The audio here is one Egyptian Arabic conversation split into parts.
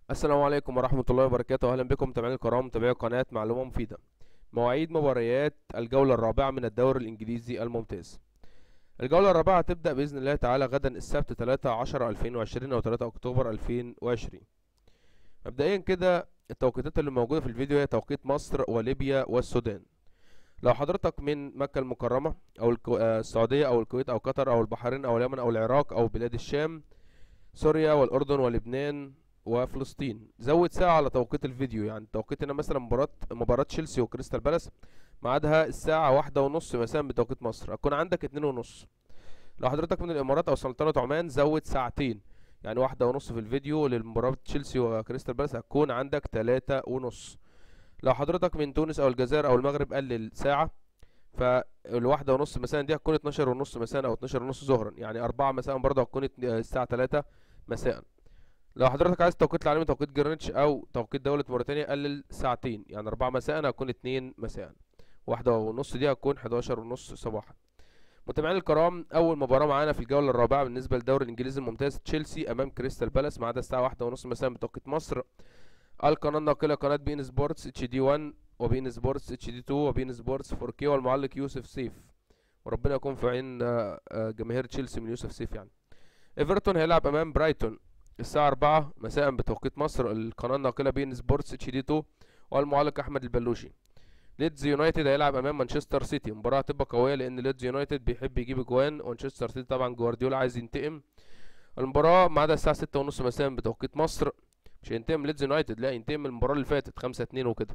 السلام عليكم ورحمة الله وبركاته أهلا بكم متابعين الكرام متابعي قناة معلومة مفيدة مواعيد مباريات الجولة الرابعة من الدوري الإنجليزي الممتاز الجولة الرابعة هتبدأ بإذن الله تعالى غدا السبت 3 10 2020 أو 3 أكتوبر 2020 مبدئيا كده التوقيتات اللي موجودة في الفيديو هي توقيت مصر وليبيا والسودان لو حضرتك من مكة المكرمة أو الكو... آه، السعودية أو الكويت أو قطر أو البحرين أو اليمن أو العراق أو بلاد الشام سوريا والأردن ولبنان وفلسطين زود ساعة على توقيت الفيديو يعني توقيت هنا مثلا مباراة مباراة تشيلسي وكريستال بالاس ميعادها الساعة واحدة ونص مساء بتوقيت مصر هتكون عندك اتنين ونص لو حضرتك من الإمارات أو سلطنة عمان زود ساعتين يعني واحدة ونص في الفيديو للمباراة تشيلسي وكريستال بالاس هتكون عندك تلاتة ونص لو حضرتك من تونس أو الجزائر أو المغرب قلل ساعة فالواحدة ونص مساء دي هتكون اتناشر ونص مساء أو اتناشر ونص ظهرا يعني أربعة مساء برضه هتكون ات- الساعة تلاتة مساء لو حضرتك عايز توقيت العالمي توقيت جرينتش او توقيت دولة موريتانيا قلل ساعتين يعني أربعة مساء هتكون اتنين مساء واحدة ونص دي هتكون حداشر ونص صباحا متابعين الكرام أول مباراة معانا في الجولة الرابعة بالنسبة للدوري الإنجليزي الممتاز تشيلسي أمام كريستال بالاس ميعادها الساعة واحدة ونص مساء بتوقيت مصر القناة الناقلة قناة بين سبورتس اتش دي 1 وبين سبورتس اتش دي 2 وبين سبورتس 4 كي والمعلق يوسف سيف وربنا يكون في عين آه، آه، جماهير تشيلسي من يوسف سيف يعني ايفرتون هيلعب امام برايتون الساعة 4 مساء بتوقيت مصر القناة الناقلة بين سبورتس اتش دي 2 والمعلق احمد البلوشي ليدز يونايتد هيلعب امام مانشستر سيتي مباراة هتبقى قوية لان ليدز يونايتد بيحب يجيب اجوان ومانشستر سيتي طبعا جوارديولا عايز ينتقم المباراة ميعادها الساعة ستة ونص مساء بتوقيت مصر مش هينتقم ليدز يونايتد لا ينتقم من المباراة اللي فاتت خمسة اتنين وكده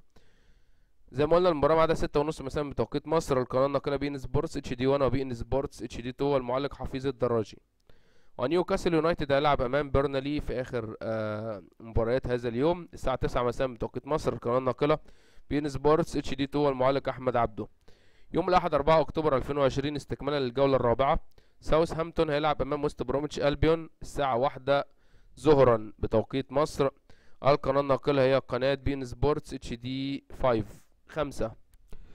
زي ما قلنا المباراة ميعادها ستة ونص مساء بتوقيت مصر القناة الناقلة بين سبورتس اتش دي 1 وبين سبورتس اتش دي 2 والمعلق حفيظ الدراجي ونيوكاسل يونايتد هيلعب امام بيرنلي في اخر آه مباريات هذا اليوم الساعه 9 مساء بتوقيت مصر القناه الناقله بين سبورتس اتش دي 2 والمعلق احمد عبده يوم الاحد 4 اكتوبر 2020 استكمالا للجوله الرابعه ساوثهامبتون هيلعب امام ويست بروميتش البيون الساعه 1 ظهرا بتوقيت مصر القناه الناقله هي قناه بين سبورتس اتش دي 5 5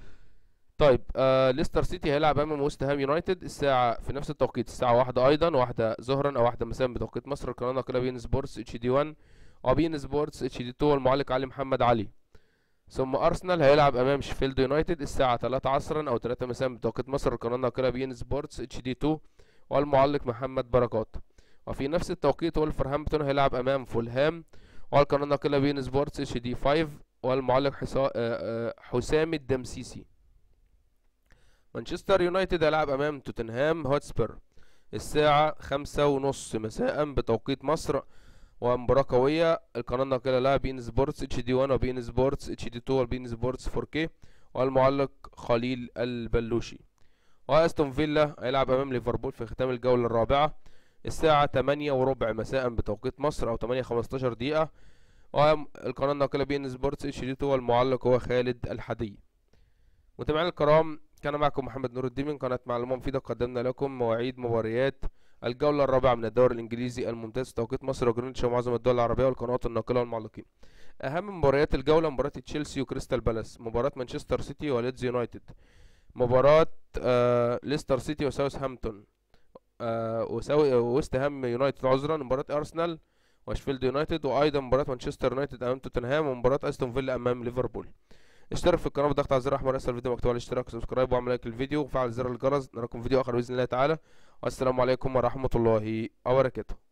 طيب آه ليستر سيتي هيلعب امام ويست هام يونايتد الساعه في نفس التوقيت الساعه واحدة ايضا واحدة ظهرا او واحدة مساء بتوقيت مصر القناه الناقله بين سبورتس اتش دي 1 وبين سبورتس اتش دي 2 والمعلق علي محمد علي ثم ارسنال هيلعب امام شيفيلد يونايتد الساعه 3 عصرا او 3 مساء بتوقيت مصر القناه الناقله بين سبورتس اتش دي 2 والمعلق محمد بركات وفي نفس التوقيت ولفرهامبتون هيلعب امام فولهام والقناه الناقله بين سبورتس اتش دي 5 والمعلق حسا... آه، آه، حسام الدمسيسي مانشستر يونايتد هيلعب امام توتنهام هوتسبير الساعة خمسة ونص مساء بتوقيت مصر ومباراة قوية القناة الناقلة لها بين سبورتس اتش دي 1 وبين سبورتس اتش دي 2 وبين سبورتس 4 كي والمعلق خليل البلوشي واستون فيلا هيلعب امام ليفربول في ختام الجولة الرابعة الساعة تمانية وربع مساء بتوقيت مصر او تمانية خمستاشر دقيقة والقناة الناقلة بين سبورتس اتش دي 2 والمعلق هو خالد الحدي متابعينا الكرام كان معكم محمد نور الدين من قناة معلومة مفيدة قدمنا لكم مواعيد مباريات الجولة الرابعة من الدوري الإنجليزي الممتاز في توقيت مصر وجرينتش ومعظم الدول العربية والقنوات الناقلة والمعلقين أهم مباريات الجولة مباراة تشيلسي وكريستال بالاس مباراة مانشستر سيتي وليدز يونايتد مباراة آه ليستر سيتي وساوثهامبتون آه وساو- وويست هام يونايتد عذرا مباراة أرسنال واشفيلد يونايتد وأيضا مباراة مانشستر يونايتد أمام توتنهام ومباراة أستون فيلا أمام ليفربول اشترك في القناه بالضغط على زر احمر اسفل الفيديو مكتوب على الاشتراك وسبسكرايب واعمل لايك للفيديو وفعل زر الجرس نراكم في فيديو اخر باذن الله تعالى والسلام عليكم ورحمه الله وبركاته